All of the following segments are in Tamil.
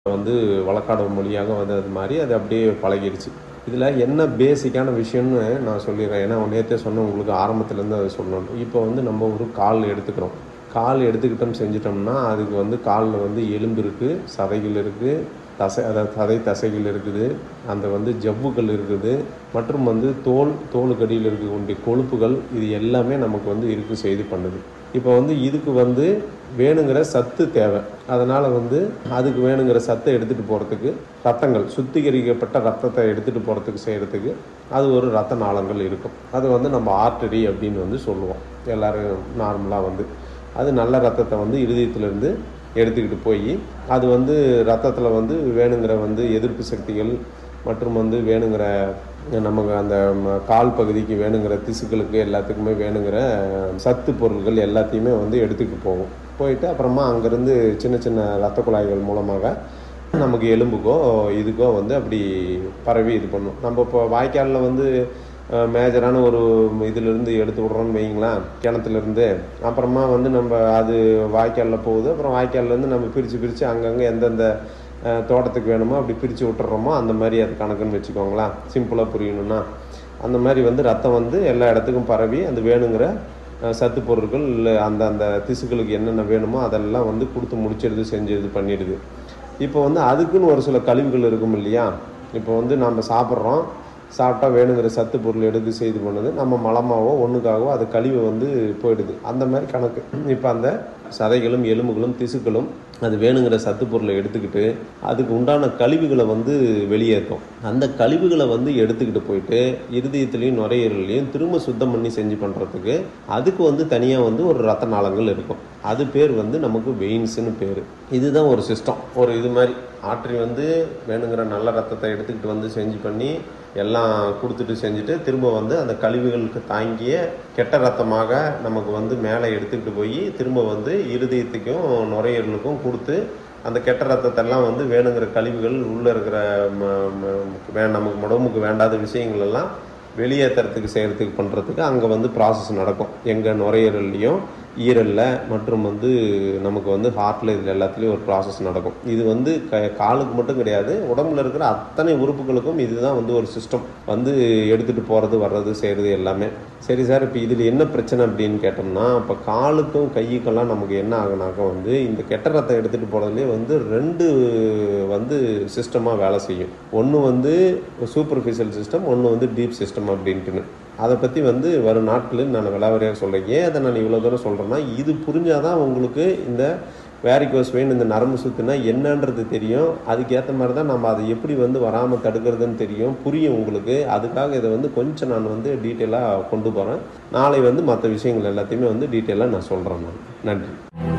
வந்து வழக்காடு மொழியாக வந்தது மாதிரி அது அப்படியே பழகிடுச்சு இதில் என்ன பேசிக்கான விஷயம்னு நான் சொல்லிடுறேன் ஏன்னா நேற்றே சொன்ன உங்களுக்கு ஆரம்பத்துலேருந்து அதை சொல்லணும் இப்போ வந்து நம்ம ஒரு கால் எடுத்துக்கிறோம் கால் எடுத்துக்கிட்டோம் செஞ்சிட்டோம்னா அதுக்கு வந்து காலில் வந்து எலும்பு இருக்குது சதைகள் இருக்குது தசை அதாவது சதை தசைகள் இருக்குது அந்த வந்து ஜவ்வுகள் இருக்குது மற்றும் வந்து தோல் தோலுக்கடியில் இருக்கக்கூடிய கொழுப்புகள் இது எல்லாமே நமக்கு வந்து இருக்கு செய்து பண்ணுது இப்போ வந்து இதுக்கு வந்து வேணுங்கிற சத்து தேவை அதனால் வந்து அதுக்கு வேணுங்கிற சத்தை எடுத்துகிட்டு போகிறதுக்கு ரத்தங்கள் சுத்திகரிக்கப்பட்ட ரத்தத்தை எடுத்துகிட்டு போகிறதுக்கு செய்கிறதுக்கு அது ஒரு ரத்த நாளங்கள் இருக்கும் அது வந்து நம்ம ஆர்டரி அப்படின்னு வந்து சொல்லுவோம் எல்லோரும் நார்மலாக வந்து அது நல்ல ரத்தத்தை வந்து இருதயத்திலேருந்து எடுத்துக்கிட்டு போய் அது வந்து ரத்தத்தில் வந்து வேணுங்கிற வந்து எதிர்ப்பு சக்திகள் மற்றும் வந்து வேணுங்கிற நமக்கு அந்த ம- கால் பகுதிக்கு வேணுங்கிற திசுக்களுக்கு எல்லாத்துக்குமே வேணுங்கிற சத்து பொருட்கள் எல்லாத்தையுமே வந்து எடுத்துக்கிட்டு போகும் போயிட்டு அப்புறமா அங்கேருந்து சின்ன சின்ன ரத்த குழாய்கள் மூலமாக நமக்கு எலும்புக்கோ இதுக்கோ வந்து அப்படி பரவி இது பண்ணும் நம்ம இப்போ வாய்க்காலில் வந்து அஹ், மேஜரான ஒரு இதிலிருந்து எடுத்து விட்றோம்னு வைங்களேன் கிணத்துலேருந்து அப்புறமா வந்து நம்ம அது வாய்க்காலில் போகுது அப்புறம் வாய்க்கால்லேருந்து நம்ம பிரித்து பிரித்து அங்கங்கே எந்தெந்த அஹ், தோட்டத்துக்கு வேணுமோ அப்படி பிரித்து விட்டுறோமோ அந்த மாதிரி அது கணக்குன்னு வச்சுக்கோங்களேன் சிம்பிளாக புரியணும்னா அந்த மாதிரி வந்து ரத்தம் வந்து எல்லா இடத்துக்கும் பரவி அது வேணுங்கிற அஹ், சத்து பொருட்கள் இல்லை அந்த அந்த திசுக்களுக்கு என்னென்ன வேணுமோ அதெல்லாம் வந்து கொடுத்து முடிச்சிடுது செஞ்சிடுது பண்ணிடுது இப்போ வந்து அதுக்குன்னு ஒரு சில கழிவுகள் இருக்கும் இல்லையா இப்போ வந்து நம்ம சாப்பிட்றோம் சாப்பிட்டா வேணுங்கிற சத்து பொருள் எடுத்து செய்து பண்ணுது நம்ம மலமாவோ ஒன்றுக்காகவோ அது கழிவு வந்து போயிடுது அந்த மாதிரி கணக்கு இப்போ அந்த சதைகளும் எலும்புகளும் திசுக்களும் அது வேணுங்கிற சத்து பொருளை எடுத்துக்கிட்டு அதுக்கு உண்டான கழிவுகளை வந்து வெளியேற்றும் அந்த கழிவுகளை வந்து எடுத்துக்கிட்டு போயிட்டு இருதயத்துலேயும் நுரையீரலையும் திரும்ப சுத்தம் பண்ணி செஞ்சு பண்ணுறதுக்கு அதுக்கு வந்து தனியாக வந்து ஒரு ரத்த நாளங்கள் இருக்கும் அது பேர் வந்து நமக்கு வெயின்ஸ்னு பேர் இதுதான் ஒரு சிஸ்டம் ஒரு இது மாதிரி ஆற்றி வந்து வேணுங்கிற நல்ல ரத்தத்தை எடுத்துக்கிட்டு வந்து செஞ்சு பண்ணி எல்லாம் கொடுத்துட்டு செஞ்சுட்டு திரும்ப வந்து அந்த கழிவுகளுக்கு தாங்கிய கெட்ட ரத்தமாக நமக்கு வந்து மேலே எடுத்துக்கிட்டு போய் திரும்ப வந்து இருதயத்துக்கும் நுரையீரலுக்கும் கொடுத்து அந்த கெட்ட ரத்தத்தெல்லாம் வந்து வேணுங்கிற கழிவுகள் உள்ளே இருக்கிற ம- ம- வே நமக்கு உடம்புக்கு வேண்டாத விஷயங்கள் எல்லாம் வெளியேற்றுறதுக்கு செய்கிறதுக்கு பண்ணுறதுக்கு அங்கே வந்து ப்ராசஸ் நடக்கும் எங்கள் நுரையீரல்லையும் ஈரலில் மற்றும் வந்து நமக்கு வந்து ஹார்ட்டில் இதில் எல்லாத்துலேயும் ஒரு ப்ராசஸ் நடக்கும் இது வந்து க காலுக்கு மட்டும் கிடையாது உடம்புல இருக்கிற அத்தனை உறுப்புகளுக்கும் இதுதான் வந்து ஒரு சிஸ்டம் வந்து எடுத்துகிட்டு போகிறது வர்றது செய்கிறது எல்லாமே சரி சார் இப்போ இதில் என்ன பிரச்சனை அப்படின்னு கேட்டோம்னா இப்போ காலுக்கும் கையுக்கெல்லாம் நமக்கு என்ன ஆகுனாக்கா வந்து இந்த கெட்ட ரத்தம் எடுத்துகிட்டு போகிறதுலே வந்து ரெண்டு வந்து சிஸ்டமாக வேலை செய்யும் ஒன்று வந்து சூப்பர்ஃபிஷியல் சிஸ்டம் ஒன்று வந்து டீப் சிஸ்டம் அப்படின்ட்டுன்னு அதை பற்றி வந்து வரும் நாட்களில் நான் விளாவரியாக சொல்கிறேன் ஏன் அதை நான் இவ்வளோ தூரம் சொல்கிறேன்னா இது புரிஞ்சாதான் உங்களுக்கு இந்த வேரிகோஸ் வெயின் இந்த நரம்பு சுத்துனா என்னன்றது தெரியும் அதுக்கேற்ற மாதிரி தான் நம்ம அதை எப்படி வந்து வராமல் தடுக்கிறதுன்னு தெரியும் புரியும் உங்களுக்கு அதுக்காக இதை வந்து கொஞ்சம் நான் வந்து டீட்டெயிலாக கொண்டு போகிறேன் நாளை வந்து மற்ற விஷயங்கள் எல்லாத்தையுமே வந்து டீட்டெயிலாக நான் சொல்கிறேன் நான் நன்றி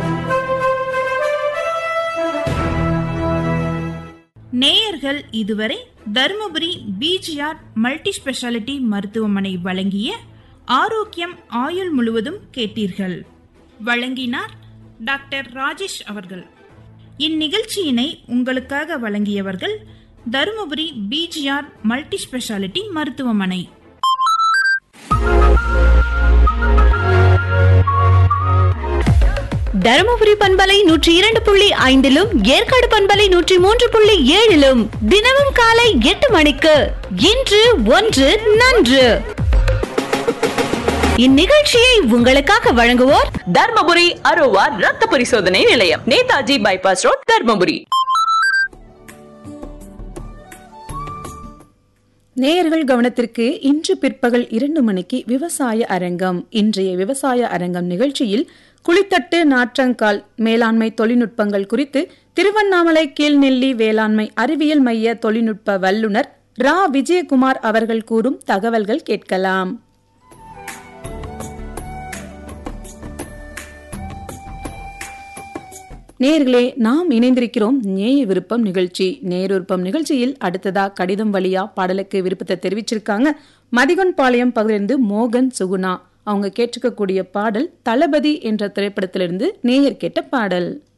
நேயர்கள் இதுவரை தருமபுரி பிஜிஆர் மல்டி ஸ்பெஷாலிட்டி மருத்துவமனை வழங்கிய ஆரோக்கியம் ஆயுள் முழுவதும் கேட்டீர்கள் வழங்கினார் டாக்டர் ராஜேஷ் அவர்கள் இந்நிகழ்ச்சியினை உங்களுக்காக வழங்கியவர்கள் தருமபுரி பிஜிஆர் மல்டி ஸ்பெஷாலிட்டி மருத்துவமனை தருமபுரி பண்பலை நூற்றி இரண்டு புள்ளி ஐந்திலும் ஏற்காடு பண்பலை நூற்றி மூன்று புள்ளி ஏழிலும் தினமும் காலை எட்டு மணிக்கு இன்று ஒன்று நன்று இந்நிகழ்ச்சியை உங்களுக்காக வழங்குவோர் தர்மபுரி அரோவா ரத்த பரிசோதனை நிலையம் நேதாஜி பைபாஸ் ரோட் தர்மபுரி நேயர்கள் கவனத்திற்கு இன்று பிற்பகல் இரண்டு மணிக்கு விவசாய அரங்கம் இன்றைய விவசாய அரங்கம் நிகழ்ச்சியில் குளித்தட்டு நாற்றங்கால் மேலாண்மை தொழில்நுட்பங்கள் குறித்து திருவண்ணாமலை கீழ்நெல்லி வேளாண்மை அறிவியல் மைய தொழில்நுட்ப வல்லுநர் ரா விஜயகுமார் அவர்கள் கூறும் தகவல்கள் கேட்கலாம் நேயர்களே நாம் இணைந்திருக்கிறோம் நேய விருப்பம் நிகழ்ச்சி நேய விருப்பம் நிகழ்ச்சியில் அடுத்ததா கடிதம் வழியா பாடலுக்கு விருப்பத்தை தெரிவிச்சிருக்காங்க மதிகொன்பாளையம் பகுதியிலிருந்து மோகன் சுகுணா அவங்க கேட்டிருக்கக்கூடிய பாடல் தளபதி என்ற திரைப்படத்திலிருந்து நேயர் கேட்ட பாடல்